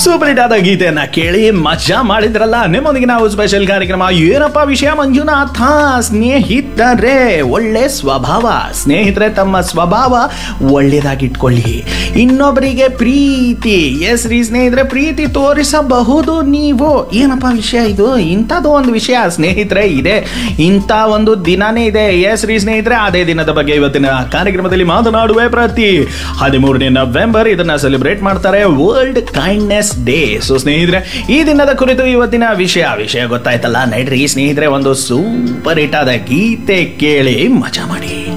super hit ಆದ ಗೀತೆಯನ್ನ ಕೇಳಿ ಮಜಾ ಮಾಡಿದ್ರಲ್ಲ ನಿಮ್ಮೊಂದಿಗೆ ನಾವು ಸ್ಪೆಷಲ್ ಕಾರ್ಯಕ್ರಮ ಏನಪ್ಪ ವಿಷಯ ಮಂಜುನಾಥ ಸ್ನೇಹಿತರೆ ಒಳ್ಳೆ ಸ್ವಭಾವ ಸ್ನೇಹಿತರೆ ತಮ್ಮ ಸ್ವಭಾವ ಒಳ್ಳೇದಾಗಿಟ್ಕೊಳ್ಳಿ ಇನ್ನೊಬ್ಬರಿಗೆ ಪ್ರೀತಿ ಎಸ್ ರೀ ಸ್ನೇಹಿತರೆ ಪ್ರೀತಿ ತೋರಿಸಬಹುದು ನೀವು ಏನಪ್ಪ ವಿಷಯ ಇದು ಇಂಥದ್ದು ಒಂದು ವಿಷಯ ಸ್ನೇಹಿತರೆ ಇದೆ ಇಂಥ ಒಂದು ದಿನನೇ ಇದೆ ಎಸ್ ರೀ ಸ್ನೇಹಿತರೆ ಅದೇ ದಿನದ ಬಗ್ಗೆ ಇವತ್ತಿನ ಕಾರ್ಯಕ್ರಮದಲ್ಲಿ ಮಾತನಾಡುವೆ ಪ್ರತಿ ಹದಿಮೂರನೇ ನವೆಂಬರ್ ಇದನ್ನ ಸೆಲೆಬ್ರೇಟ್ ಮಾಡ್ತಾರೆ ವರ್ಲ್ಡ್ ಕೈಂಡ್ನೆಸ್ ಡೇ ಸೊ ಸ್ನೇಹಿತರೆ ಈ ದಿನದ ಕುರಿತು ಇವತ್ತಿನ ವಿಷಯ ವಿಷಯ ಗೊತ್ತಾಯ್ತಲ್ಲ ನಡ್ರಿ ಸ್ನೇಹಿತರೆ ಒಂದು ಸೂಪರ್ ಹಿಟ್ ಆದ ಗೀತೆ ಕೇಳಿ ಮಜಾ ಮಾಡಿ